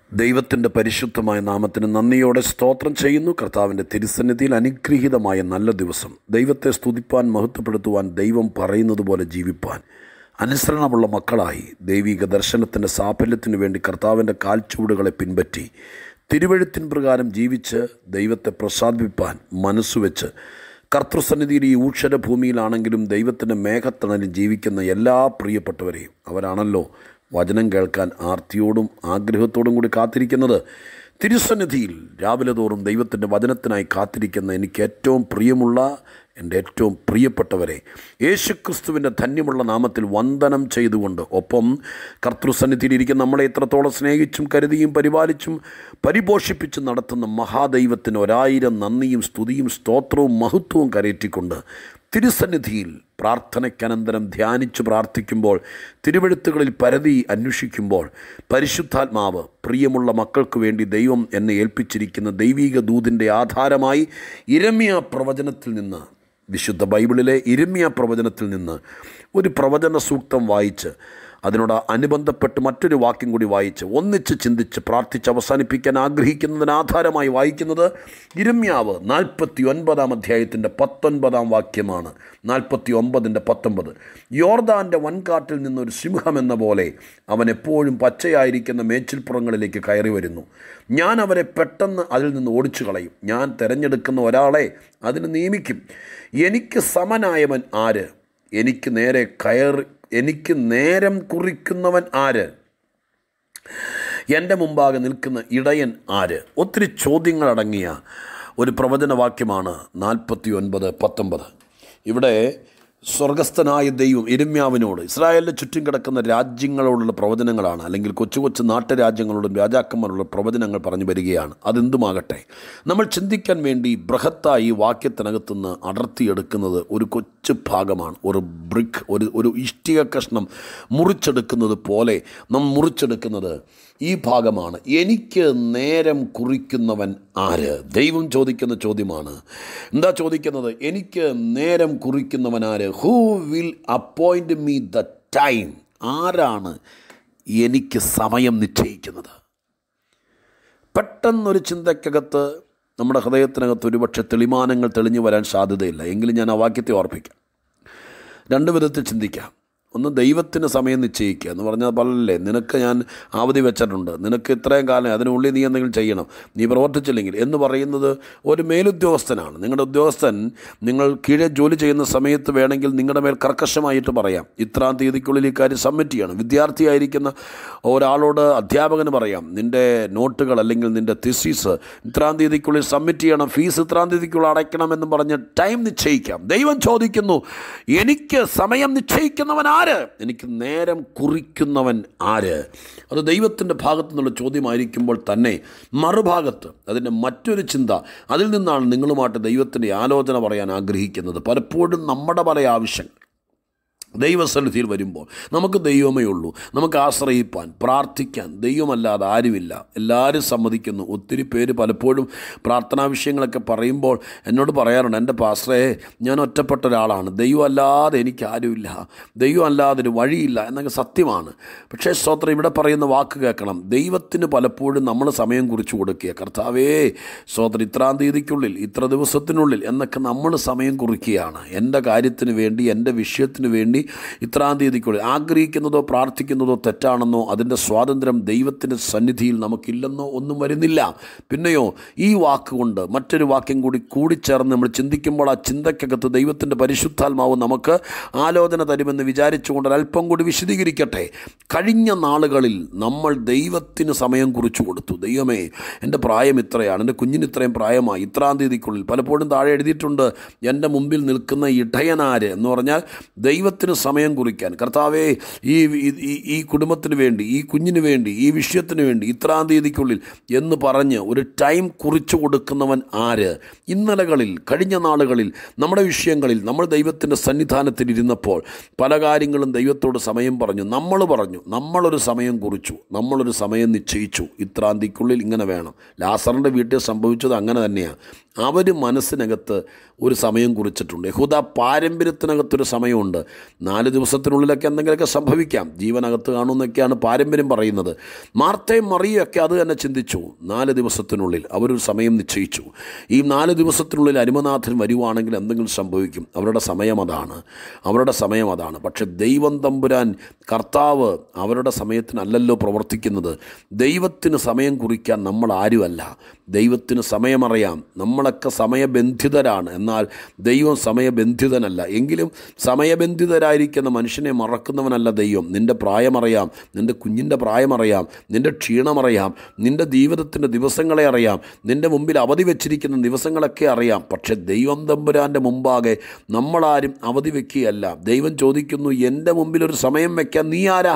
ദൈവത്തിൻ്റെ പരിശുദ്ധമായ നാമത്തിന് നന്ദിയോടെ സ്തോത്രം ചെയ്യുന്നു കർത്താവിൻ്റെ തിരുസന്നിധിയിൽ അനുഗ്രഹീതമായ നല്ല ദിവസം ദൈവത്തെ സ്തുതിപ്പാൻ മഹത്വപ്പെടുത്തുവാൻ ദൈവം പറയുന്നത് പോലെ ജീവിപ്പാൻ അനുസരണമുള്ള മക്കളായി ദൈവിക ദർശനത്തിൻ്റെ സാഫല്യത്തിനു വേണ്ടി കർത്താവിൻ്റെ കാൽച്ചുവടുകളെ പിൻപറ്റി തിരുവഴുത്തിൻ പ്രകാരം ജീവിച്ച് ദൈവത്തെ പ്രസാദിപ്പിപ്പാൻ മനസ്സുവെച്ച് കർത്തൃസന്നിധിയിൽ ഈ ഊക്ഷര ഭൂമിയിലാണെങ്കിലും ദൈവത്തിൻ്റെ മേഘത്തണലിൽ ജീവിക്കുന്ന എല്ലാ പ്രിയപ്പെട്ടവരെയും അവരാണല്ലോ വചനം കേൾക്കാൻ ആർത്തിയോടും ആഗ്രഹത്തോടും കൂടി കാത്തിരിക്കുന്നത് തിരുസന്നിധിയിൽ രാവിലെ തോറും ദൈവത്തിൻ്റെ വചനത്തിനായി കാത്തിരിക്കുന്ന എനിക്ക് ഏറ്റവും പ്രിയമുള്ള എൻ്റെ ഏറ്റവും പ്രിയപ്പെട്ടവരെ യേശുക്രിസ്തുവിൻ്റെ ധന്യമുള്ള നാമത്തിൽ വന്ദനം ചെയ്തുകൊണ്ട് ഒപ്പം കർത്തൃസന്നിധിയിലിരിക്കുന്ന നമ്മളെ എത്രത്തോളം സ്നേഹിച്ചും കരുതിയും പരിപാലിച്ചും പരിപോഷിപ്പിച്ചും നടത്തുന്ന മഹാദൈവത്തിന് ഒരായിരം നന്ദിയും സ്തുതിയും സ്തോത്രവും മഹത്വവും കരയറ്റിക്കൊണ്ട് തിരുസന്നിധിയിൽ പ്രാർത്ഥനയ്ക്കനന്തരം ധ്യാനിച്ചു പ്രാർത്ഥിക്കുമ്പോൾ തിരുവഴുത്തുകളിൽ പരതി അന്വേഷിക്കുമ്പോൾ പരിശുദ്ധാത്മാവ് പ്രിയമുള്ള മക്കൾക്ക് വേണ്ടി ദൈവം എന്നെ ഏൽപ്പിച്ചിരിക്കുന്ന ദൈവീക ദൂതിൻ്റെ ആധാരമായി ഇരമ്യ പ്രവചനത്തിൽ നിന്ന് വിശുദ്ധ ബൈബിളിലെ ഇരമ്യ പ്രവചനത്തിൽ നിന്ന് ഒരു പ്രവചന സൂക്തം വായിച്ച് അതിനോട് അനുബന്ധപ്പെട്ട് മറ്റൊരു വാക്യം കൂടി വായിച്ച് ഒന്നിച്ച് ചിന്തിച്ച് പ്രാർത്ഥിച്ച് അവസാനിപ്പിക്കാൻ ആഗ്രഹിക്കുന്നതിന് ആധാരമായി വായിക്കുന്നത് ഇരമ്യാവ് നാൽപ്പത്തി ഒൻപതാം അധ്യായത്തിൻ്റെ പത്തൊൻപതാം വാക്യമാണ് നാൽപ്പത്തി ഒമ്പതിൻ്റെ പത്തൊമ്പത് യോർദാൻ്റെ വൻകാട്ടിൽ നിന്നൊരു സിംഹം എന്ന പോലെ അവൻ എപ്പോഴും പച്ചയായിരിക്കുന്ന മേച്ചിൽപ്പുറങ്ങളിലേക്ക് കയറി വരുന്നു ഞാൻ അവരെ പെട്ടെന്ന് അതിൽ നിന്ന് ഓടിച്ചു കളയും ഞാൻ തിരഞ്ഞെടുക്കുന്ന ഒരാളെ അതിന് നിയമിക്കും എനിക്ക് സമനായവൻ ആര് എനിക്ക് നേരെ കയറി എനിക്ക് നേരം കുറിക്കുന്നവൻ ആര് എൻ്റെ മുമ്പാകെ നിൽക്കുന്ന ഇടയൻ ആര് ഒത്തിരി ചോദ്യങ്ങളടങ്ങിയ ഒരു പ്രവചനവാക്യമാണ് നാൽപ്പത്തി ഒൻപത് പത്തൊമ്പത് ഇവിടെ സ്വർഗസ്ഥനായ ദൈവം ഇരമ്യാവിനോട് ഇസ്രായേലിൻ്റെ ചുറ്റും കിടക്കുന്ന രാജ്യങ്ങളോടുള്ള പ്രവചനങ്ങളാണ് അല്ലെങ്കിൽ കൊച്ചു കൊച്ചു നാട്ടുരാജ്യങ്ങളോടും രാജാക്കന്മാരോടുള്ള പ്രവചനങ്ങൾ പറഞ്ഞു വരികയാണ് അതെന്തുമാകട്ടെ നമ്മൾ ചിന്തിക്കാൻ വേണ്ടി ബൃഹത്തായി ഈ വാക്യത്തിനകത്തുനിന്ന് അടർത്തിയെടുക്കുന്നത് ഒരു കൊച്ചു ഭാഗമാണ് ഒരു ബ്രിക്ക് ഒരു ഒരു ഇഷ്ടിക കഷ്ണം മുറിച്ചെടുക്കുന്നത് പോലെ നാം മുറിച്ചെടുക്കുന്നത് ഈ ഭാഗമാണ് എനിക്ക് നേരം കുറിക്കുന്നവൻ ആര് ദൈവം ചോദിക്കുന്ന ചോദ്യമാണ് എന്താ ചോദിക്കുന്നത് എനിക്ക് നേരം കുറിക്കുന്നവൻ ആര് who will appoint me the time ആരാണ് എനിക്ക് സമയം നിശ്ചയിക്കുന്നത് പെട്ടെന്നൊരു ചിന്തക്കകത്ത് നമ്മുടെ ഹൃദയത്തിനകത്ത് ഒരുപക്ഷെ തെളിമാനങ്ങൾ തെളിഞ്ഞു വരാൻ സാധ്യതയില്ല എങ്കിലും ഞാൻ ആ വാക്യത്തെ ഓർപ്പിക്കാം രണ്ട് വിധത്തിൽ ചിന്തിക്കാം ഒന്ന് ദൈവത്തിന് സമയം നിശ്ചയിക്കുക എന്ന് പറഞ്ഞാൽ പലല്ലേ നിനക്ക് ഞാൻ അവധി വെച്ചിട്ടുണ്ട് നിനക്ക് ഇത്രയും കാലം അതിനുള്ളിൽ നീ എന്തെങ്കിലും ചെയ്യണം നീ പ്രവർത്തിച്ചില്ലെങ്കിൽ എന്ന് പറയുന്നത് ഒരു മേലുദ്യോഗസ്ഥനാണ് നിങ്ങളുടെ ഉദ്യോഗസ്ഥൻ നിങ്ങൾ കീഴെ ജോലി ചെയ്യുന്ന സമയത്ത് വേണമെങ്കിൽ നിങ്ങളുടെ മേൽ കർക്കശമായിട്ട് പറയാം ഇത്രാം തീയതിക്കുള്ളിൽ ഇക്കാര്യം സബ്മിറ്റ് ചെയ്യണം വിദ്യാർത്ഥിയായിരിക്കുന്ന ഒരാളോട് അധ്യാപകന് പറയാം നിൻ്റെ നോട്ടുകൾ അല്ലെങ്കിൽ നിൻ്റെ തിസീസ് ഇത്രാം തീയതിക്കുള്ളിൽ സബ്മിറ്റ് ചെയ്യണം ഫീസ് ഇത്രാം തീയതിക്കുള്ളിൽ അടയ്ക്കണമെന്ന് പറഞ്ഞ് ടൈം നിശ്ചയിക്കാം ദൈവം ചോദിക്കുന്നു എനിക്ക് സമയം നിശ്ചയിക്കുന്നവൻ ആര് എനിക്ക് നേരം കുറിക്കുന്നവൻ ആര് അത് ദൈവത്തിൻ്റെ ഭാഗത്തു നിന്നുള്ള ചോദ്യമായിരിക്കുമ്പോൾ തന്നെ മറുഭാഗത്ത് അതിൻ്റെ മറ്റൊരു ചിന്ത അതിൽ നിന്നാണ് നിങ്ങളുമായിട്ട് ദൈവത്തിൻ്റെ ആലോചന പറയാൻ ആഗ്രഹിക്കുന്നത് പലപ്പോഴും നമ്മുടെ പല ആവശ്യങ്ങൾ ദൈവസന്നിധിയിൽ വരുമ്പോൾ നമുക്ക് ദൈവമേ ഉള്ളൂ നമുക്ക് ആശ്രയിപ്പാൻ പ്രാർത്ഥിക്കാൻ ദൈവമല്ലാതെ ആരുമില്ല എല്ലാവരും സമ്മതിക്കുന്നു ഒത്തിരി പേര് പലപ്പോഴും പ്രാർത്ഥനാ വിഷയങ്ങളൊക്കെ പറയുമ്പോൾ എന്നോട് പറയാറുണ്ട് എൻ്റെ പാസ്റ്ററേ ഞാൻ ഒറ്റപ്പെട്ട ഒരാളാണ് ദൈവം അല്ലാതെ എനിക്ക് ആരുമില്ല ദൈവം അല്ലാതെ ഒരു വഴിയില്ല എന്നൊക്കെ സത്യമാണ് പക്ഷേ സ്തോത്രം ഇവിടെ പറയുന്ന വാക്ക് കേൾക്കണം ദൈവത്തിന് പലപ്പോഴും നമ്മൾ സമയം കുറിച്ച് കൊടുക്കുക കർത്താവേ സ്തോത്രം ഇത്രാം തീയതിക്കുള്ളിൽ ഇത്ര ദിവസത്തിനുള്ളിൽ എന്നൊക്കെ നമ്മൾ സമയം കുറിക്കുകയാണ് എൻ്റെ കാര്യത്തിന് വേണ്ടി എൻ്റെ വിഷയത്തിന് വേണ്ടി ഇത്രാം തീയതിക്കുള്ളിൽ ആഗ്രഹിക്കുന്നതോ പ്രാർത്ഥിക്കുന്നതോ തെറ്റാണെന്നോ അതിൻ്റെ സ്വാതന്ത്ര്യം ദൈവത്തിൻ്റെ സന്നിധിയിൽ നമുക്കില്ലെന്നോ ഒന്നും വരുന്നില്ല പിന്നെയോ ഈ വാക്കുകൊണ്ട് മറ്റൊരു വാക്യം കൂടി കൂടിച്ചേർന്ന് നമ്മൾ ചിന്തിക്കുമ്പോൾ ആ ചിന്തയ്ക്കകത്ത് ദൈവത്തിൻ്റെ പരിശുദ്ധാത്മാവ് നമുക്ക് ആലോചന തരുമെന്ന് വിചാരിച്ചുകൊണ്ട് അല്പം കൂടി വിശദീകരിക്കട്ടെ കഴിഞ്ഞ നാളുകളിൽ നമ്മൾ ദൈവത്തിന് സമയം കുറിച്ചു കൊടുത്തു ദൈവമേ എൻ്റെ പ്രായം ഇത്രയാണ് എൻ്റെ കുഞ്ഞിന് ഇത്രയും പ്രായമായി ഇത്രാം തീയതിക്കുള്ളിൽ പലപ്പോഴും താഴെ എഴുതിയിട്ടുണ്ട് എൻ്റെ മുമ്പിൽ നിൽക്കുന്ന ഇടയനാര് എന്ന് പറഞ്ഞാൽ ദൈവത്തിന് സമയം കുറിക്കാൻ കർത്താവേ ഈ ഈ ഈ കുടുംബത്തിന് വേണ്ടി ഈ കുഞ്ഞിന് വേണ്ടി ഈ വിഷയത്തിന് വേണ്ടി ഇത്രാം തീയതിക്കുള്ളിൽ എന്ന് പറഞ്ഞ് ഒരു ടൈം കുറിച്ചു കൊടുക്കുന്നവൻ ആര് ഇന്നലകളിൽ കഴിഞ്ഞ നാളുകളിൽ നമ്മുടെ വിഷയങ്ങളിൽ നമ്മൾ ദൈവത്തിൻ്റെ സന്നിധാനത്തിൽ ഇരുന്നപ്പോൾ പല കാര്യങ്ങളും ദൈവത്തോട് സമയം പറഞ്ഞു നമ്മൾ പറഞ്ഞു നമ്മളൊരു സമയം കുറിച്ചു നമ്മളൊരു സമയം നിശ്ചയിച്ചു ഇത്രാം തീയതിക്കുള്ളിൽ ഇങ്ങനെ വേണം ലാസറിൻ്റെ വീട്ടിൽ സംഭവിച്ചത് അങ്ങനെ തന്നെയാണ് അവർ മനസ്സിനകത്ത് ഒരു സമയം കുറിച്ചിട്ടുണ്ട് യഹൂദ പാരമ്പര്യത്തിനകത്തൊരു സമയമുണ്ട് നാല് ദിവസത്തിനുള്ളിലൊക്കെ എന്തെങ്കിലുമൊക്കെ സംഭവിക്കാം ജീവനകത്ത് കാണുമെന്നൊക്കെയാണ് പാരമ്പര്യം പറയുന്നത് മാർത്തയും മറിയൊക്കെ അത് തന്നെ ചിന്തിച്ചു നാല് ദിവസത്തിനുള്ളിൽ അവരൊരു സമയം നിശ്ചയിച്ചു ഈ നാല് ദിവസത്തിനുള്ളിൽ അരുമനാഥൻ വരുവാണെങ്കിൽ എന്തെങ്കിലും സംഭവിക്കും അവരുടെ സമയം അതാണ് അവരുടെ സമയം അതാണ് പക്ഷെ ദൈവം തമ്പുരാൻ കർത്താവ് അവരുടെ സമയത്തിനല്ലല്ലോ പ്രവർത്തിക്കുന്നത് ദൈവത്തിന് സമയം കുറിക്കാൻ നമ്മൾ ആരുമല്ല ദൈവത്തിന് സമയമറിയാം നമ്മളൊക്കെ സമയബന്ധിതരാണ് എന്നാൽ ദൈവം സമയബന്ധിതനല്ല എങ്കിലും സമയബന്ധിതരായിരിക്കുന്ന മനുഷ്യനെ മറക്കുന്നവനല്ല ദൈവം നിൻ്റെ പ്രായമറിയാം നിൻ്റെ കുഞ്ഞിൻ്റെ പ്രായമറിയാം നിൻ്റെ ക്ഷീണമറിയാം നിൻ്റെ ജീവിതത്തിൻ്റെ ദിവസങ്ങളെ അറിയാം നിൻ്റെ മുമ്പിൽ അവധി വെച്ചിരിക്കുന്ന ദിവസങ്ങളൊക്കെ അറിയാം പക്ഷെ ദൈവം തമ്പുരാൻ്റെ മുമ്പാകെ നമ്മളാരും അവധി വെക്കുകയല്ല ദൈവം ചോദിക്കുന്നു എൻ്റെ മുമ്പിൽ ഒരു സമയം വയ്ക്കാൻ നീ ആരാ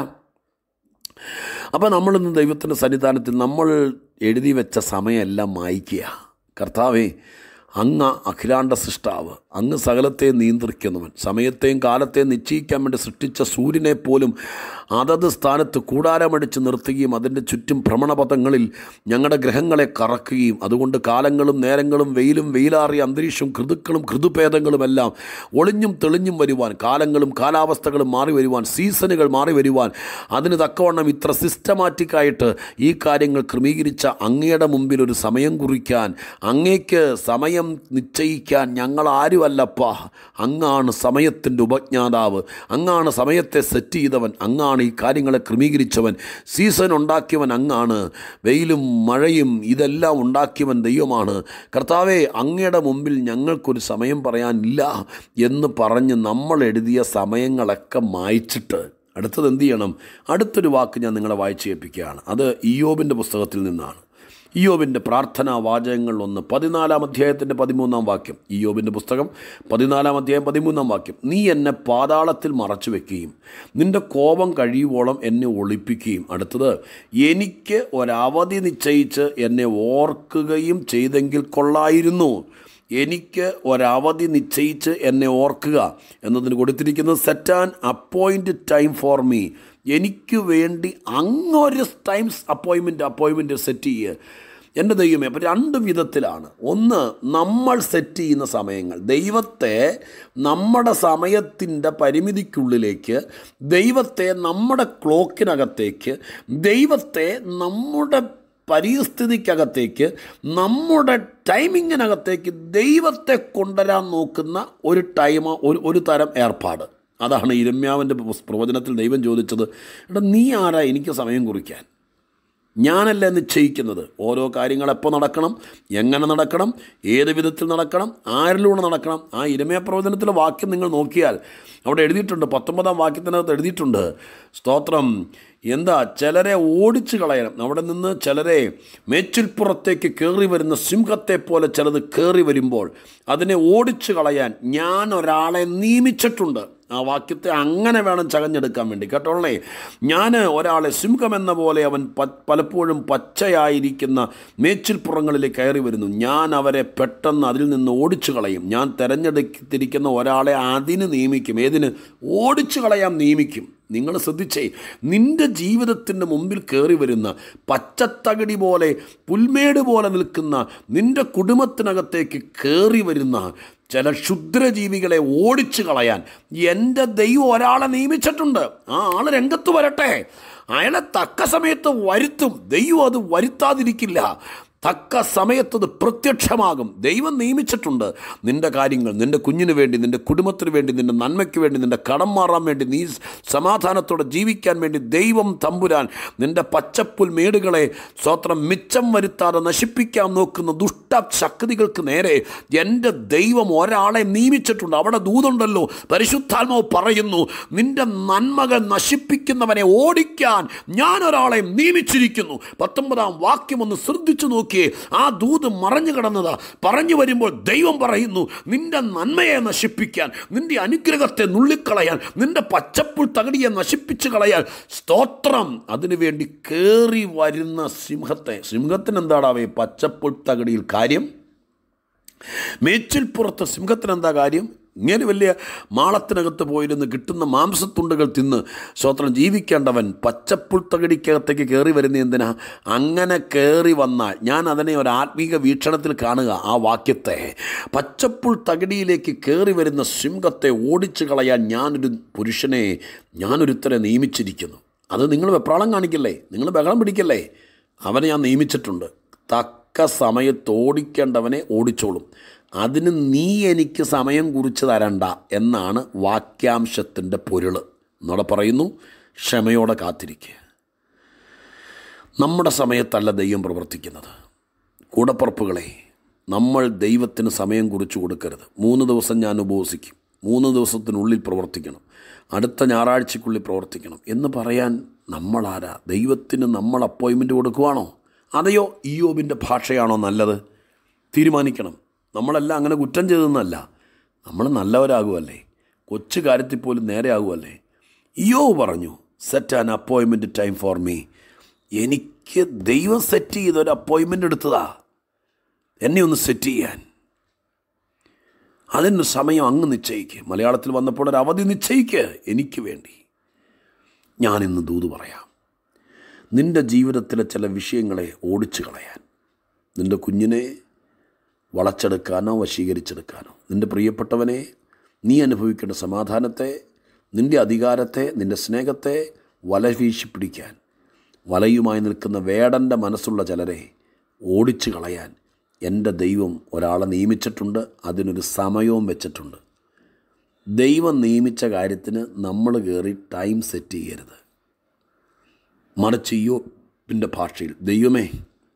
അപ്പോൾ നമ്മളിന്ന് ദൈവത്തിൻ്റെ സന്നിധാനത്തിൽ നമ്മൾ എഴുതി വെച്ച സമയമെല്ലാം മായ്ക്കുക കർത്താവേ അങ്ങ് അഖിലാണ്ട സൃഷ്ടാവ് അങ്ങ് സകലത്തെ നിയന്ത്രിക്കുന്നവൻ സമയത്തെയും കാലത്തെയും നിശ്ചയിക്കാൻ വേണ്ടി സൃഷ്ടിച്ച സൂര്യനെ പോലും അതത് സ്ഥാനത്ത് കൂടാരമടിച്ച് നിർത്തുകയും അതിൻ്റെ ചുറ്റും ഭ്രമണപഥങ്ങളിൽ ഞങ്ങളുടെ ഗ്രഹങ്ങളെ കറക്കുകയും അതുകൊണ്ട് കാലങ്ങളും നേരങ്ങളും വെയിലും വെയിലാറിയ അന്തരീക്ഷവും ഋതുക്കളും ഋതുഭേദങ്ങളുമെല്ലാം ഒളിഞ്ഞും തെളിഞ്ഞും വരുവാൻ കാലങ്ങളും കാലാവസ്ഥകളും മാറി വരുവാൻ സീസണുകൾ മാറി വരുവാൻ അതിന് തക്കവണ്ണം ഇത്ര സിസ്റ്റമാറ്റിക്കായിട്ട് ഈ കാര്യങ്ങൾ ക്രമീകരിച്ച അങ്ങയുടെ മുമ്പിൽ ഒരു സമയം കുറിക്കാൻ അങ്ങേക്ക് സമയം നിശ്ചയിക്കാൻ ഞങ്ങൾ ആരുമല്ലപ്പാ അങ്ങാണ് സമയത്തിൻ്റെ ഉപജ്ഞാതാവ് അങ്ങാണ് സമയത്തെ സെറ്റ് ചെയ്തവൻ അങ്ങാണ് ഈ കാര്യങ്ങളെ ക്രമീകരിച്ചവൻ സീസൺ ഉണ്ടാക്കിയവൻ അങ്ങാണ് വെയിലും മഴയും ഇതെല്ലാം ഉണ്ടാക്കിയവൻ ദൈവമാണ് കർത്താവെ അങ്ങയുടെ മുമ്പിൽ ഞങ്ങൾക്കൊരു സമയം പറയാനില്ല എന്ന് പറഞ്ഞ് നമ്മൾ എഴുതിയ സമയങ്ങളൊക്കെ മായ്ച്ചിട്ട് അടുത്തത് എന്ത് ചെയ്യണം അടുത്തൊരു വാക്ക് ഞാൻ നിങ്ങളെ വായിച്ച് കേൾപ്പിക്കുകയാണ് അത് ഇയോബിൻ്റെ പുസ്തകത്തിൽ നിന്നാണ് ഇയോബിൻ്റെ പ്രാർത്ഥനാ വാചകങ്ങളിലൊന്ന് പതിനാലാം അധ്യായത്തിൻ്റെ പതിമൂന്നാം വാക്യം ഇയോബിൻ്റെ പുസ്തകം പതിനാലാം അധ്യായം പതിമൂന്നാം വാക്യം നീ എന്നെ പാതാളത്തിൽ മറച്ചു വെക്കുകയും നിന്റെ കോപം കഴിയുവോളം എന്നെ ഒളിപ്പിക്കുകയും അടുത്തത് എനിക്ക് ഒരവധി നിശ്ചയിച്ച് എന്നെ ഓർക്കുകയും ചെയ്തെങ്കിൽ കൊള്ളായിരുന്നു എനിക്ക് ഒരവധി നിശ്ചയിച്ച് എന്നെ ഓർക്കുക എന്നതിന് കൊടുത്തിരിക്കുന്നത് set an appoint time for me എനിക്ക് വേണ്ടി അങ്ങൊരു ടൈംസ് അപ്പോയിൻമെൻറ്റ് അപ്പോയിൻമെൻറ്റ് സെറ്റ് ചെയ്യുക എൻ്റെ ദൈവമേ അപ്പോൾ രണ്ട് വിധത്തിലാണ് ഒന്ന് നമ്മൾ സെറ്റ് ചെയ്യുന്ന സമയങ്ങൾ ദൈവത്തെ നമ്മുടെ സമയത്തിൻ്റെ പരിമിതിക്കുള്ളിലേക്ക് ദൈവത്തെ നമ്മുടെ ക്ലോക്കിനകത്തേക്ക് ദൈവത്തെ നമ്മുടെ പരിസ്ഥിതിക്കകത്തേക്ക് നമ്മുടെ ടൈമിങ്ങിനകത്തേക്ക് ദൈവത്തെ കൊണ്ടുവരാൻ നോക്കുന്ന ഒരു ടൈം ഒരു ഒരു തരം ഏർപ്പാട് അതാണ് ഇരമ്യാവിൻ്റെ പ്രവചനത്തിൽ ദൈവം ചോദിച്ചത് എടാ നീ ആരാ എനിക്ക് സമയം കുറിക്കാൻ ഞാനല്ല നിശ്ചയിക്കുന്നത് ഓരോ കാര്യങ്ങൾ എപ്പോൾ നടക്കണം എങ്ങനെ നടക്കണം ഏത് വിധത്തിൽ നടക്കണം ആരിലൂടെ നടക്കണം ആ ഇരമയ പ്രവചനത്തിലെ വാക്യം നിങ്ങൾ നോക്കിയാൽ അവിടെ എഴുതിയിട്ടുണ്ട് പത്തൊമ്പതാം വാക്യത്തിനകത്ത് എഴുതിയിട്ടുണ്ട് സ്തോത്രം എന്താ ചിലരെ ഓടിച്ചു കളയണം അവിടെ നിന്ന് ചിലരെ മേച്ചിൽപ്പുറത്തേക്ക് കയറി വരുന്ന സിംഹത്തെ പോലെ ചിലത് കയറി വരുമ്പോൾ അതിനെ ഓടിച്ചു കളയാൻ ഞാൻ ഒരാളെ നിയമിച്ചിട്ടുണ്ട് ആ വാക്യത്തെ അങ്ങനെ വേണം ചകഞ്ഞെടുക്കാൻ വേണ്ടി കേട്ടോളേ ഞാൻ ഒരാളെ സിംഹം എന്ന പോലെ അവൻ പലപ്പോഴും പച്ചയായിരിക്കുന്ന മേച്ചിൽപ്പുറങ്ങളിൽ കയറി വരുന്നു ഞാൻ അവരെ പെട്ടെന്ന് അതിൽ നിന്ന് ഓടിച്ചു കളയും ഞാൻ തിരഞ്ഞെടുത്തിരിക്കുന്ന ഒരാളെ അതിന് നിയമിക്കും ഏതിന് ഓടിച്ചു കളയാൻ നിയമിക്കും നിങ്ങൾ ശ്രദ്ധിച്ചേ നിന്റെ ജീവിതത്തിൻ്റെ മുമ്പിൽ കയറി വരുന്ന പച്ചത്തകടി പോലെ പുൽമേട് പോലെ നിൽക്കുന്ന നിന്റെ കുടുംബത്തിനകത്തേക്ക് കയറി വരുന്ന ചില ക്ഷുദ്രജീവികളെ ഓടിച്ചു കളയാൻ എൻ്റെ ദൈവം ഒരാളെ നിയമിച്ചിട്ടുണ്ട് ആ ആൾ രംഗത്ത് വരട്ടെ അയാളെ തക്ക സമയത്ത് വരുത്തും ദൈവം അത് വരുത്താതിരിക്കില്ല തക്ക സമയത്തത് പ്രത്യക്ഷമാകും ദൈവം നിയമിച്ചിട്ടുണ്ട് നിൻ്റെ കാര്യങ്ങൾ നിൻ്റെ കുഞ്ഞിന് വേണ്ടി നിൻ്റെ കുടുംബത്തിന് വേണ്ടി നിൻ്റെ നന്മയ്ക്ക് വേണ്ടി നിൻ്റെ കടം മാറാൻ വേണ്ടി നീ സമാധാനത്തോടെ ജീവിക്കാൻ വേണ്ടി ദൈവം തമ്പുരാൻ നിൻ്റെ പച്ചപ്പുൽ മേടുകളെ സ്വത്രം മിച്ചം വരുത്താതെ നശിപ്പിക്കാൻ നോക്കുന്ന ദുഷ്ടശക്തികൾക്ക് നേരെ എൻ്റെ ദൈവം ഒരാളെ നിയമിച്ചിട്ടുണ്ട് അവിടെ ദൂതുണ്ടല്ലോ പരിശുദ്ധാത്മാവ് പറയുന്നു നിൻ്റെ നന്മകൾ നശിപ്പിക്കുന്നവനെ ഓടിക്കാൻ ഞാൻ ഒരാളെ നിയമിച്ചിരിക്കുന്നു പത്തൊമ്പതാം വാക്യം ഒന്ന് ശ്രദ്ധിച്ചു നോക്കി നോക്കിയേ ആ ദൂത് മറഞ്ഞു കിടന്നതാ പറഞ്ഞു വരുമ്പോൾ ദൈവം പറയുന്നു നിന്റെ നന്മയെ നശിപ്പിക്കാൻ നിന്റെ അനുഗ്രഹത്തെ നുള്ളിക്കളയാൻ നിന്റെ പച്ചപ്പുൾ തകടിയെ നശിപ്പിച്ചു കളയാൻ സ്തോത്രം അതിനുവേണ്ടി കയറി വരുന്ന സിംഹത്തെ സിംഹത്തിന് എന്താടാവേ പച്ചപ്പുൾ തകടിയിൽ കാര്യം മേച്ചിൽപ്പുറത്ത് സിംഹത്തിന് എന്താ കാര്യം ഇങ്ങനെ വലിയ മാളത്തിനകത്ത് പോയിരുന്ന് കിട്ടുന്ന മാംസത്തുണ്ടുകൾ തിന്ന് സ്വത്രം ജീവിക്കേണ്ടവൻ പച്ചപ്പുൽത്തകടിക്കകത്തേക്ക് കയറി വരുന്ന എന്തിനാ അങ്ങനെ കയറി വന്നാൽ ഞാൻ അതിനെ ഒരു ആത്മീക വീക്ഷണത്തിൽ കാണുക ആ വാക്യത്തെ പച്ചപ്പുൽ തകടിയിലേക്ക് കയറി വരുന്ന സിംഹത്തെ ഓടിച്ചു കളയാൻ ഞാനൊരു പുരുഷനെ ഞാനൊരുത്തരെ നിയമിച്ചിരിക്കുന്നു അത് നിങ്ങൾ വെപ്രാളം കാണിക്കല്ലേ നിങ്ങൾ ബഹളം പിടിക്കല്ലേ അവനെ ഞാൻ നിയമിച്ചിട്ടുണ്ട് തക്ക സമയത്ത് ഓടിക്കേണ്ടവനെ ഓടിച്ചോളും അതിന് നീ എനിക്ക് സമയം കുറിച്ച് തരണ്ട എന്നാണ് വാക്യാംശത്തിൻ്റെ പൊരുൾ എന്നോടെ പറയുന്നു ക്ഷമയോടെ കാത്തിരിക്കുക നമ്മുടെ സമയത്തല്ല ദൈവം പ്രവർത്തിക്കുന്നത് കൂടപ്പുറപ്പുകളെ നമ്മൾ ദൈവത്തിന് സമയം കുറിച്ച് കൊടുക്കരുത് മൂന്ന് ദിവസം ഞാൻ ഉപവസിക്കും മൂന്ന് ദിവസത്തിനുള്ളിൽ പ്രവർത്തിക്കണം അടുത്ത ഞായറാഴ്ചക്കുള്ളിൽ പ്രവർത്തിക്കണം എന്ന് പറയാൻ നമ്മളാരാ ദൈവത്തിന് നമ്മൾ അപ്പോയിൻമെൻറ്റ് കൊടുക്കുവാണോ അതെയോ ഇയോബിൻ്റെ ഭാഷയാണോ നല്ലത് തീരുമാനിക്കണം നമ്മളെല്ലാം അങ്ങനെ കുറ്റം ചെയ്തെന്നല്ല നമ്മൾ നല്ലവരാകുമല്ലേ കൊച്ചു കാര്യത്തിൽ പോലും നേരെ ആകുമല്ലേ ഇയോ പറഞ്ഞു set an appointment time for me എനിക്ക് ദൈവം സെറ്റ് ചെയ്തൊരു അപ്പോയിൻമെൻ്റ് എടുത്തതാ എന്നെ ഒന്ന് സെറ്റ് ചെയ്യാൻ അതിന് സമയം അങ്ങ് നിശ്ചയിക്കുക മലയാളത്തിൽ വന്നപ്പോൾ ഒരു അവധി നിശ്ചയിക്കുക എനിക്ക് വേണ്ടി ഞാനിന്ന് ദൂത് പറയാം നിൻ്റെ ജീവിതത്തിലെ ചില വിഷയങ്ങളെ ഓടിച്ചു കളയാൻ നിൻ്റെ കുഞ്ഞിനെ വളച്ചെടുക്കാനോ വശീകരിച്ചെടുക്കാനോ നിൻ്റെ പ്രിയപ്പെട്ടവനെ നീ അനുഭവിക്കേണ്ട സമാധാനത്തെ നിൻ്റെ അധികാരത്തെ നിൻ്റെ സ്നേഹത്തെ വല വീശി പിടിക്കാൻ വലയുമായി നിൽക്കുന്ന വേടൻ്റെ മനസ്സുള്ള ചിലരെ ഓടിച്ചു കളയാൻ എൻ്റെ ദൈവം ഒരാളെ നിയമിച്ചിട്ടുണ്ട് അതിനൊരു സമയവും വെച്ചിട്ടുണ്ട് ദൈവം നിയമിച്ച കാര്യത്തിന് നമ്മൾ കയറി ടൈം സെറ്റ് ചെയ്യരുത് മറിച്ച് യോപ്പിൻ്റെ ഭാഷയിൽ ദൈവമേ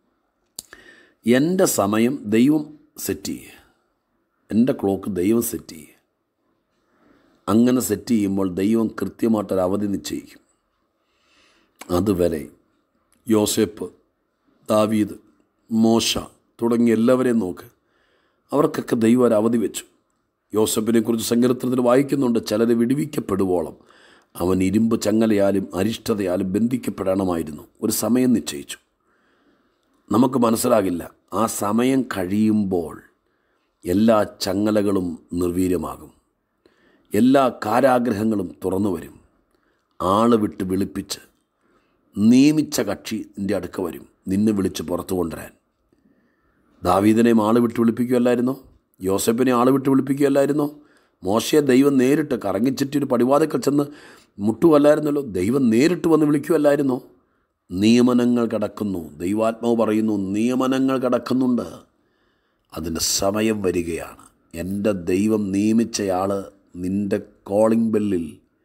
എൻ്റെ സമയം ദൈവം സെറ്റ് ചെയ്യുക എൻ്റെ ക്ലോക്ക് ദൈവം സെറ്റ് ചെയ്യുക അങ്ങനെ സെറ്റ് ചെയ്യുമ്പോൾ ദൈവം കൃത്യമായിട്ടൊരു അവധി നിശ്ചയിക്കും അതുവരെ യോസേപ്പ് ദാവീദ് മോശ തുടങ്ങിയ എല്ലാവരെയും നോക്ക് അവർക്കൊക്കെ ദൈവം ഒരു അവധി വെച്ചു യോസഫിനെ കുറിച്ച് സങ്കീർത്തനത്തിൽ വായിക്കുന്നുണ്ട് ചിലർ വിടുവിക്കപ്പെടുവോളം അവൻ ഇരുമ്പ് ചങ്ങലയാലും അരിഷ്ടതയാലും ബന്ധിക്കപ്പെടണമായിരുന്നു ഒരു സമയം നിശ്ചയിച്ചു നമുക്ക് മനസ്സിലാകില്ല ആ സമയം കഴിയുമ്പോൾ എല്ലാ ചങ്ങലകളും നിർവീര്യമാകും എല്ലാ കാരാഗ്രഹങ്ങളും തുറന്നു വരും ആള് വിട്ട് വിളിപ്പിച്ച് നിയമിച്ച കക്ഷി നിൻ്റെ അടുക്ക വരും നിന്നെ വിളിച്ച് പുറത്തു കൊണ്ടുവരാൻ ദാവീദിനെയും ആള് വിട്ട് വിളിപ്പിക്കുകയല്ലായിരുന്നോ യോസഫിനെ ആള് വിട്ട് വിളിപ്പിക്കുകയല്ലായിരുന്നോ മോശയെ ദൈവം നേരിട്ട് കറങ്ങിച്ചിട്ട് ഒരു പടിവാതിക്കൽ ചെന്ന് മുട്ടുവല്ലായിരുന്നല്ലോ ദൈവം നേരിട്ട് വന്ന് വിളിക്കുമല്ലായിരുന്നോ നിയമനങ്ങൾ കിടക്കുന്നു ദൈവാത്മാവ് പറയുന്നു നിയമനങ്ങൾ കിടക്കുന്നുണ്ട് അതിൻ്റെ സമയം വരികയാണ് എൻ്റെ ദൈവം നിയമിച്ചയാൾ നിൻ്റെ കോളിംഗ് ബെല്ലിൽ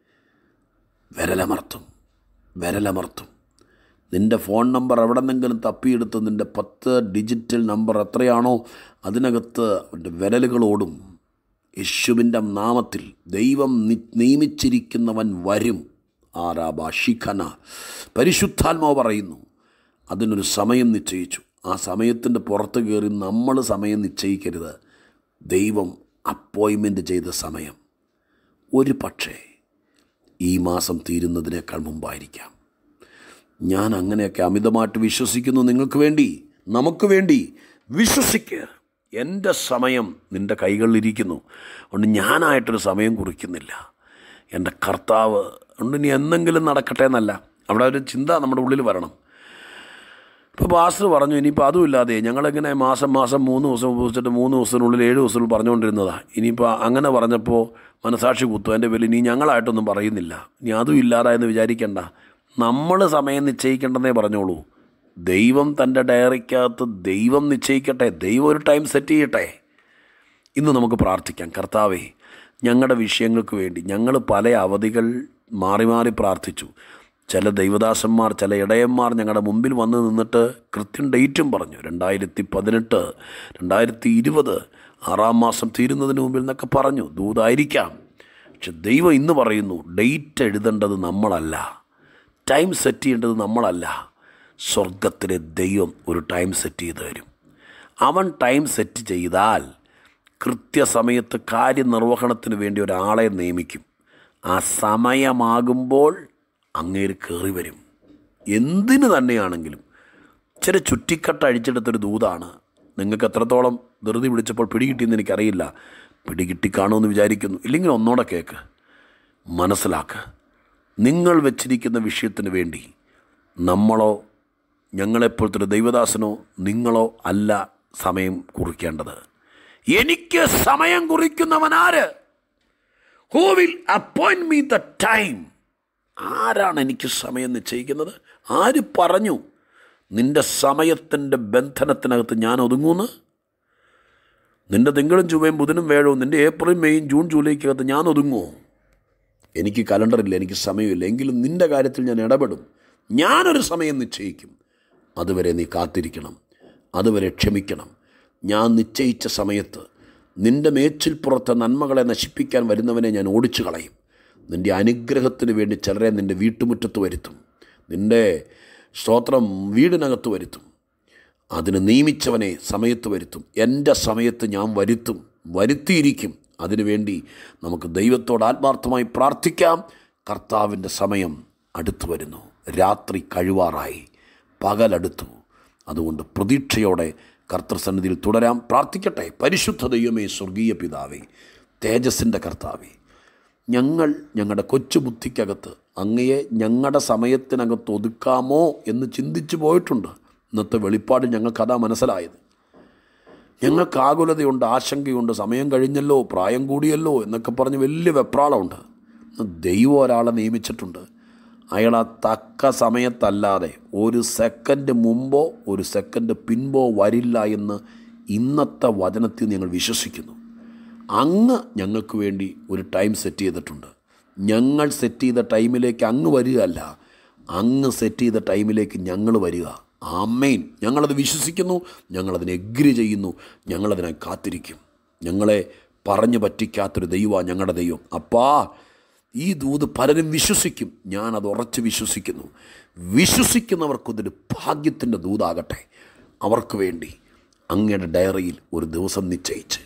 വിരലമർത്തും വിരലമർത്തും നിൻ്റെ ഫോൺ നമ്പർ എവിടെ നിന്നെങ്കിലും തപ്പിയെടുത്ത് നിൻ്റെ പത്ത് ഡിജിറ്റൽ നമ്പർ എത്രയാണോ അതിനകത്ത് അവൻ്റെ വിരലുകളോടും യേശുവിൻ്റെ നാമത്തിൽ ദൈവം നി- നിയമിച്ചിരിക്കുന്നവൻ വരും ആരാബ ഷിഖന പരിശുദ്ധാത്മാവ് പറയുന്നു അതിനൊരു സമയം നിശ്ചയിച്ചു ആ സമയത്തിൻ്റെ പുറത്ത് കയറി നമ്മൾ സമയം നിശ്ചയിക്കരുത് ദൈവം അപ്പോയിൻമെൻ്റ് ചെയ്ത സമയം ഒരു പക്ഷേ ഈ മാസം തീരുന്നതിനേക്കാൾ മുമ്പായിരിക്കാം ഞാൻ അങ്ങനെയൊക്കെ അമിതമായിട്ട് വിശ്വസിക്കുന്നു നിങ്ങൾക്ക് വേണ്ടി നമുക്ക് വേണ്ടി വിശ്വസിക്കുക എൻ്റെ സമയം നിൻ്റെ കൈകളിലിരിക്കുന്നു അതുകൊണ്ട് ഞാനായിട്ടൊരു സമയം കുറിക്കുന്നില്ല എൻ്റെ കർത്താവ് അതുകൊണ്ട് ഇനി എന്തെങ്കിലും നടക്കട്ടെ എന്നല്ല അവിടെ ഒരു ചിന്ത നമ്മുടെ ഉള്ളിൽ വരണം ഇപ്പോൾ പാസ്റ്റർ പറഞ്ഞു ഇനിയിപ്പോൾ അതുമില്ലാതെ ഞങ്ങളിങ്ങനെ മാസം മാസം മൂന്ന് ദിവസം ഉപയോഗിച്ചിട്ട് മൂന്ന് ദിവസത്തിനുള്ളിൽ ഏഴ് ദിവസത്തിൽ പറഞ്ഞുകൊണ്ടിരുന്നതാണ് ഇനിയിപ്പോൾ അങ്ങനെ പറഞ്ഞപ്പോൾ മനസാക്ഷി കുത്തു എൻ്റെ പേരിൽ ഇനി ഞങ്ങളായിട്ടൊന്നും പറയുന്നില്ല ഇനി അതും ഇല്ലാതായെന്ന് വിചാരിക്കണ്ട നമ്മൾ സമയം നിശ്ചയിക്കേണ്ടെന്നേ പറഞ്ഞോളൂ ദൈവം തൻ്റെ ഡയറിക്കകത്ത് ദൈവം നിശ്ചയിക്കട്ടെ ദൈവം ഒരു ടൈം സെറ്റ് ചെയ്യട്ടെ ഇന്ന് നമുക്ക് പ്രാർത്ഥിക്കാം കർത്താവേ ഞങ്ങളുടെ വിഷയങ്ങൾക്ക് വേണ്ടി ഞങ്ങൾ പല അവധികൾ മാറി മാറി പ്രാർത്ഥിച്ചു ചില ദൈവദാസന്മാർ ചില ഇടയന്മാർ ഞങ്ങളുടെ മുമ്പിൽ വന്ന് നിന്നിട്ട് കൃത്യം ഡേറ്റും പറഞ്ഞു രണ്ടായിരത്തി പതിനെട്ട് രണ്ടായിരത്തി ഇരുപത് ആറാം മാസം തീരുന്നതിന് മുമ്പിൽ എന്നൊക്കെ പറഞ്ഞു ദൂതായിരിക്കാം പക്ഷെ ദൈവം ഇന്ന് പറയുന്നു ഡേറ്റ് എഴുതേണ്ടത് നമ്മളല്ല ടൈം സെറ്റ് ചെയ്യേണ്ടത് നമ്മളല്ല സ്വർഗത്തിലെ ദൈവം ഒരു ടൈം സെറ്റ് ചെയ്ത് തരും അവൻ ടൈം സെറ്റ് ചെയ്താൽ കൃത്യസമയത്ത് കാര്യനിർവഹണത്തിന് വേണ്ടി ഒരാളെ നിയമിക്കും ആ സമയമാകുമ്പോൾ അങ്ങേര് കയറി വരും എന്തിന് തന്നെയാണെങ്കിലും ചില ചുറ്റിക്കട്ട അഴിച്ചെടുത്തൊരു ദൂതാണ് നിങ്ങൾക്ക് എത്രത്തോളം ധൃതി പിടിച്ചപ്പോൾ പിടികിട്ടിയെന്ന് എനിക്കറിയില്ല പിടികിട്ടി കാണുമെന്ന് വിചാരിക്കുന്നു ഇല്ലെങ്കിൽ ഒന്നോടെ കേൾക്ക് മനസ്സിലാക്കുക നിങ്ങൾ വെച്ചിരിക്കുന്ന വിഷയത്തിന് വേണ്ടി നമ്മളോ ഞങ്ങളെപ്പോലത്തെ ഒരു ദൈവദാസനോ നിങ്ങളോ അല്ല സമയം കുറിക്കേണ്ടത് എനിക്ക് സമയം കുറിക്കുന്നവനാര് who will appoint me the time ആരാണ് എനിക്ക് സമയം നിശ്ചയിക്കുന്നത് ആര് പറഞ്ഞു നിന്റെ സമയത്തിൻ്റെ ബന്ധനത്തിനകത്ത് ഞാൻ ഒതുങ്ങൂന്ന് നിന്റെ തിങ്കളും ചൊവ്വയും ബുധനും വേഴവും നിന്റെ ഏപ്രിൽ മെയ്യും ജൂൺ ജൂലൈക്കകത്ത് ഞാൻ ഒതുങ്ങുമോ എനിക്ക് കലണ്ടറില്ല എനിക്ക് സമയമില്ല എങ്കിലും നിന്റെ കാര്യത്തിൽ ഞാൻ ഇടപെടും ഞാനൊരു സമയം നിശ്ചയിക്കും അതുവരെ നീ കാത്തിരിക്കണം അതുവരെ ക്ഷമിക്കണം ഞാൻ നിശ്ചയിച്ച സമയത്ത് നിന്റെ മേച്ചിൽപ്പുറത്തെ നന്മകളെ നശിപ്പിക്കാൻ വരുന്നവനെ ഞാൻ ഓടിച്ചു കളയും നിൻ്റെ അനുഗ്രഹത്തിന് വേണ്ടി ചിലരെ നിൻ്റെ വീട്ടുമുറ്റത്ത് വരുത്തും നിൻ്റെ സ്തോത്രം വീടിനകത്ത് വരുത്തും അതിന് നിയമിച്ചവനെ സമയത്ത് വരുത്തും എൻ്റെ സമയത്ത് ഞാൻ വരുത്തും വരുത്തിയിരിക്കും അതിനുവേണ്ടി നമുക്ക് ദൈവത്തോട് ആത്മാർത്ഥമായി പ്രാർത്ഥിക്കാം കർത്താവിൻ്റെ സമയം അടുത്തു വരുന്നു രാത്രി കഴിവാറായി പകലടുത്തു അതുകൊണ്ട് പ്രതീക്ഷയോടെ കർത്തൃസന്നിധിയിൽ തുടരാം പ്രാർത്ഥിക്കട്ടെ പരിശുദ്ധ ദൈവമേ സ്വർഗീയ പിതാവേ തേജസ്സിൻ്റെ കർത്താവേ ഞങ്ങൾ ഞങ്ങളുടെ കൊച്ചു ബുദ്ധിക്കകത്ത് അങ്ങയെ ഞങ്ങളുടെ സമയത്തിനകത്ത് ഒതുക്കാമോ എന്ന് ചിന്തിച്ചു പോയിട്ടുണ്ട് ഇന്നത്തെ വെളിപ്പാടിൽ ഞങ്ങൾക്കതാ മനസ്സിലായത് ഞങ്ങൾക്ക് ആകുലതയുണ്ട് ആശങ്കയുണ്ട് സമയം കഴിഞ്ഞല്ലോ പ്രായം കൂടിയല്ലോ എന്നൊക്കെ പറഞ്ഞ് വലിയ വെപ്രാളമുണ്ട് ഇന്ന് ദൈവം ഒരാളെ നിയമിച്ചിട്ടുണ്ട് അയാൾ ആ തക്ക സമയത്തല്ലാതെ ഒരു സെക്കൻഡ് മുമ്പോ ഒരു സെക്കൻഡ് പിൻപോ വരില്ല എന്ന് ഇന്നത്തെ വചനത്തിൽ ഞങ്ങൾ വിശ്വസിക്കുന്നു അങ്ങ് ഞങ്ങൾക്ക് വേണ്ടി ഒരു ടൈം സെറ്റ് ചെയ്തിട്ടുണ്ട് ഞങ്ങൾ സെറ്റ് ചെയ്ത ടൈമിലേക്ക് അങ്ങ് വരികയല്ല അങ്ങ് സെറ്റ് ചെയ്ത ടൈമിലേക്ക് ഞങ്ങൾ വരിക ആമേൻ ഞങ്ങളത് വിശ്വസിക്കുന്നു ഞങ്ങളതിനെ എഗ്രി ചെയ്യുന്നു ഞങ്ങളതിനെ കാത്തിരിക്കും ഞങ്ങളെ പറഞ്ഞു പറ്റിക്കാത്തൊരു ദൈവമാണ് ഞങ്ങളുടെ ദൈവം അപ്പാ ഈ ദൂത് പലരും വിശ്വസിക്കും ഞാനത് ഉറച്ച് വിശ്വസിക്കുന്നു വിശ്വസിക്കുന്നവർക്കൊതൊരു ഭാഗ്യത്തിൻ്റെ ദൂതാകട്ടെ അവർക്ക് വേണ്ടി അങ്ങയുടെ ഡയറിയിൽ ഒരു ദിവസം നിശ്ചയിച്ച്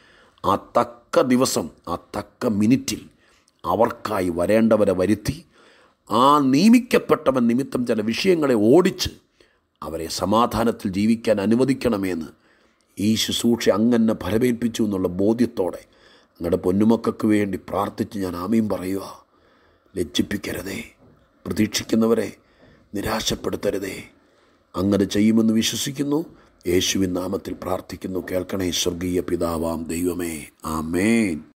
ആ തക്ക ദിവസം ആ തക്ക മിനിറ്റിൽ അവർക്കായി വരേണ്ടവരെ വരുത്തി ആ നിയമിക്കപ്പെട്ടവൻ നിമിത്തം ചില വിഷയങ്ങളെ ഓടിച്ച് അവരെ സമാധാനത്തിൽ ജീവിക്കാൻ അനുവദിക്കണമെന്ന് ഈ ശുശ്രൂഷ അങ്ങനെ ഫലമേൽപ്പിച്ചു എന്നുള്ള ബോധ്യത്തോടെ നിങ്ങളുടെ പൊന്നുമക്കൾക്ക് വേണ്ടി പ്രാർത്ഥിച്ച് ഞാൻ ആമയും പറയുക ലജ്ജിപ്പിക്കരുതേ പ്രതീക്ഷിക്കുന്നവരെ നിരാശപ്പെടുത്തരുതേ അങ്ങനെ ചെയ്യുമെന്ന് വിശ്വസിക്കുന്നു യേശുവിൻ നാമത്തിൽ പ്രാർത്ഥിക്കുന്നു കേൾക്കണേ സ്വർഗീയ പിതാവാം ദൈവമേ ആമേൻ